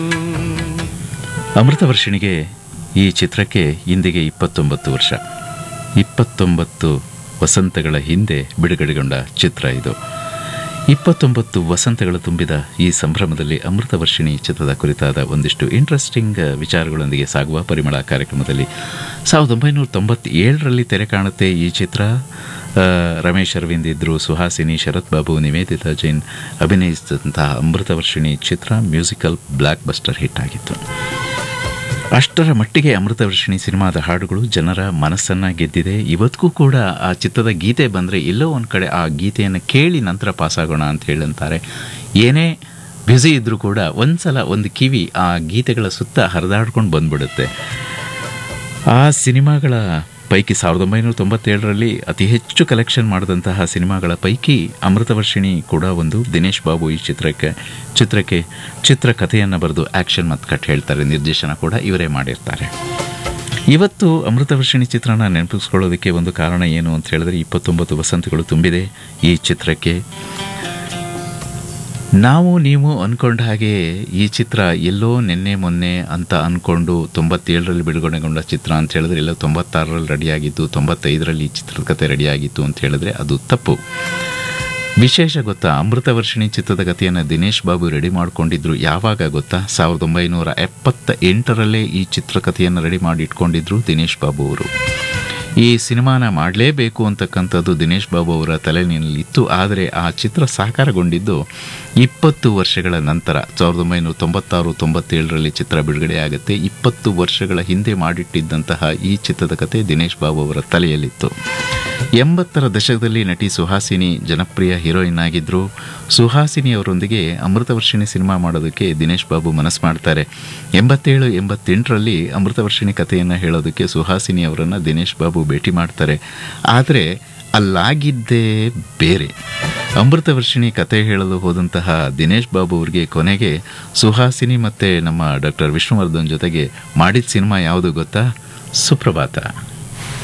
ಅಮೃತವರ್ಷಿಣಿಗೆ ಈ ಚಿತ್ರಕ್ಕೆ ಇಂದಿಗೆ ಇಪ್ಪತ್ತೊಂಬತ್ತು ವರ್ಷ ಇಪ್ಪತ್ತೊಂಬತ್ತು ವಸಂತಗಳ ಹಿಂದೆ ಬಿಡುಗಡೆಗೊಂಡ ಚಿತ್ರ ಇದು ಇಪ್ಪತ್ತೊಂಬತ್ತು ವಸಂತಗಳು ತುಂಬಿದ ಈ ಸಂಭ್ರಮದಲ್ಲಿ ಅಮೃತವರ್ಷಿಣಿ ಚಿತ್ರದ ಕುರಿತಾದ ಒಂದಿಷ್ಟು ಇಂಟ್ರೆಸ್ಟಿಂಗ್ ವಿಚಾರಗಳೊಂದಿಗೆ ಸಾಗುವ ಪರಿಮಳ ಕಾರ್ಯಕ್ರಮದಲ್ಲಿ ಸಾವಿರದ ಒಂಬೈನೂರ ತೊಂಬತ್ತೇಳರಲ್ಲಿ ತೆರೆ ಕಾಣುತ್ತೆ ಈ ಚಿತ್ರ ಆ, ರಮೇಶ್ ಅರವಿಂದ್ ಇದ್ರು ಸುಹಾಸಿನಿ ಶರತ್ ಬಾಬು ನಿವೇದಿತಾ ಜೈನ್ ಅಭಿನಯಿಸಿದಂತಹ ಅಮೃತವರ್ಷಿಣಿ ಚಿತ್ರ ಮ್ಯೂಸಿಕಲ್ ಬ್ಲಾಕ್ ಬಸ್ಟರ್ ಹಿಟ್ ಆಗಿತ್ತು ಅಷ್ಟರ ಮಟ್ಟಿಗೆ ಅಮೃತವರ್ಷಿಣಿ ಸಿನಿಮಾದ ಹಾಡುಗಳು ಜನರ ಮನಸ್ಸನ್ನ ಗೆದ್ದಿದೆ ಇವತ್ತಿಗೂ ಕೂಡ ಆ ಚಿತ್ರದ ಗೀತೆ ಬಂದರೆ ಎಲ್ಲೋ ಒಂದು ಕಡೆ ಆ ಗೀತೆಯನ್ನು ಕೇಳಿ ನಂತರ ಪಾಸಾಗೋಣ ಅಂತ ಹೇಳಂತಾರೆ ಏನೇ ಬ್ಯುಸಿ ಇದ್ರೂ ಕೂಡ ಒಂದ್ಸಲ ಒಂದು ಕಿವಿ ಆ ಗೀತೆಗಳ ಸುತ್ತ ಹರಿದಾಡ್ಕೊಂಡು ಬಂದ್ಬಿಡುತ್ತೆ ಆ ಸಿನಿಮಾಗಳ ಪೈಕಿ ಸಾವಿರದ ಒಂಬೈನೂರ ತೊಂಬತ್ತೇಳರಲ್ಲಿ ಅತಿ ಹೆಚ್ಚು ಕಲೆಕ್ಷನ್ ಮಾಡಿದಂತಹ ಸಿನಿಮಾಗಳ ಪೈಕಿ ಅಮೃತವರ್ಷಿಣಿ ಕೂಡ ಒಂದು ದಿನೇಶ್ ಬಾಬು ಈ ಚಿತ್ರಕ್ಕೆ ಚಿತ್ರಕ್ಕೆ ಚಿತ್ರಕಥೆಯನ್ನು ಬರೆದು ಆ್ಯಕ್ಷನ್ ಮತ್ತು ಕಟ್ ಹೇಳ್ತಾರೆ ನಿರ್ದೇಶನ ಕೂಡ ಇವರೇ ಮಾಡಿರ್ತಾರೆ ಇವತ್ತು ಅಮೃತವರ್ಷಿಣಿ ಚಿತ್ರನ ನೆನಪಿಸ್ಕೊಳ್ಳೋದಕ್ಕೆ ಒಂದು ಕಾರಣ ಏನು ಅಂತ ಹೇಳಿದ್ರೆ ಇಪ್ಪತ್ತೊಂಬತ್ತು ವಸಂತಗಳು ತುಂಬಿದೆ ಈ ಚಿತ್ರಕ್ಕೆ ನಾವು ನೀವು ಅಂದ್ಕೊಂಡ ಹಾಗೆ ಈ ಚಿತ್ರ ಎಲ್ಲೋ ನಿನ್ನೆ ಮೊನ್ನೆ ಅಂತ ಅಂದ್ಕೊಂಡು ತೊಂಬತ್ತೇಳರಲ್ಲಿ ಬಿಡುಗಡೆಗೊಂಡ ಚಿತ್ರ ಅಂತ ಹೇಳಿದ್ರೆ ಎಲ್ಲೋ ತೊಂಬತ್ತಾರರಲ್ಲಿ ರೆಡಿಯಾಗಿತ್ತು ತೊಂಬತ್ತೈದರಲ್ಲಿ ಈ ಚಿತ್ರದ ಕತೆ ರೆಡಿಯಾಗಿತ್ತು ಅಂತ ಹೇಳಿದ್ರೆ ಅದು ತಪ್ಪು ವಿಶೇಷ ಗೊತ್ತಾ ಅಮೃತವರ್ಷಿಣಿ ಚಿತ್ರದ ಕಥೆಯನ್ನು ದಿನೇಶ್ ಬಾಬು ರೆಡಿ ಮಾಡಿಕೊಂಡಿದ್ರು ಯಾವಾಗ ಗೊತ್ತಾ ಸಾವಿರದ ಒಂಬೈನೂರ ಎಪ್ಪತ್ತ ಎಂಟರಲ್ಲೇ ಈ ಚಿತ್ರಕಥೆಯನ್ನು ರೆಡಿ ಮಾಡಿ ಇಟ್ಕೊಂಡಿದ್ರು ದಿನೇಶ್ ಬಾಬು ಅವರು ಈ ಸಿನಿಮಾನ ಮಾಡಲೇಬೇಕು ಅಂತಕ್ಕಂಥದ್ದು ದಿನೇಶ್ ಬಾಬು ಅವರ ತಲೆನಲ್ಲಿ ಇತ್ತು ಆದರೆ ಆ ಚಿತ್ರ ಸಾಕಾರಗೊಂಡಿದ್ದು ಇಪ್ಪತ್ತು ವರ್ಷಗಳ ನಂತರ ಸಾವಿರದ ಒಂಬೈನೂರ ತೊಂಬತ್ತಾರು ತೊಂಬತ್ತೇಳರಲ್ಲಿ ಚಿತ್ರ ಬಿಡುಗಡೆಯಾಗುತ್ತೆ ಇಪ್ಪತ್ತು ವರ್ಷಗಳ ಹಿಂದೆ ಮಾಡಿಟ್ಟಿದ್ದಂತಹ ಈ ಚಿತ್ರದ ಕತೆ ದಿನೇಶ್ ಬಾಬು ಅವರ ತಲೆಯಲ್ಲಿತ್ತು ಎಂಬತ್ತರ ದಶಕದಲ್ಲಿ ನಟಿ ಸುಹಾಸಿನಿ ಜನಪ್ರಿಯ ಹೀರೋಯಿನ್ ಆಗಿದ್ರು ಸುಹಾಸಿನಿ ಅವರೊಂದಿಗೆ ಅಮೃತವರ್ಷಿಣಿ ಸಿನಿಮಾ ಮಾಡೋದಕ್ಕೆ ದಿನೇಶ್ ಬಾಬು ಮನಸ್ಸು ಮಾಡ್ತಾರೆ ಎಂಬತ್ತೇಳು ಎಂಬತ್ತೆಂಟರಲ್ಲಿ ಅಮೃತವರ್ಷಿಣಿ ಕಥೆಯನ್ನು ಹೇಳೋದಕ್ಕೆ ಸುಹಾಸಿನಿ ಅವರನ್ನು ದಿನೇಶ್ ಬಾಬು ಭೇಟಿ ಮಾಡ್ತಾರೆ ಆದರೆ ಅಲ್ಲಾಗಿದ್ದೇ ಬೇರೆ ಅಮೃತವರ್ಷಿಣಿ ಕತೆ ಹೇಳಲು ಹೋದಂತಹ ದಿನೇಶ್ ಬಾಬು ಅವರಿಗೆ ಕೊನೆಗೆ ಸುಹಾಸಿನಿ ಮತ್ತು ನಮ್ಮ ಡಾಕ್ಟರ್ ವಿಷ್ಣುವರ್ಧನ್ ಜೊತೆಗೆ ಮಾಡಿದ ಸಿನಿಮಾ ಯಾವುದು ಗೊತ್ತಾ ಸುಪ್ರಭಾತ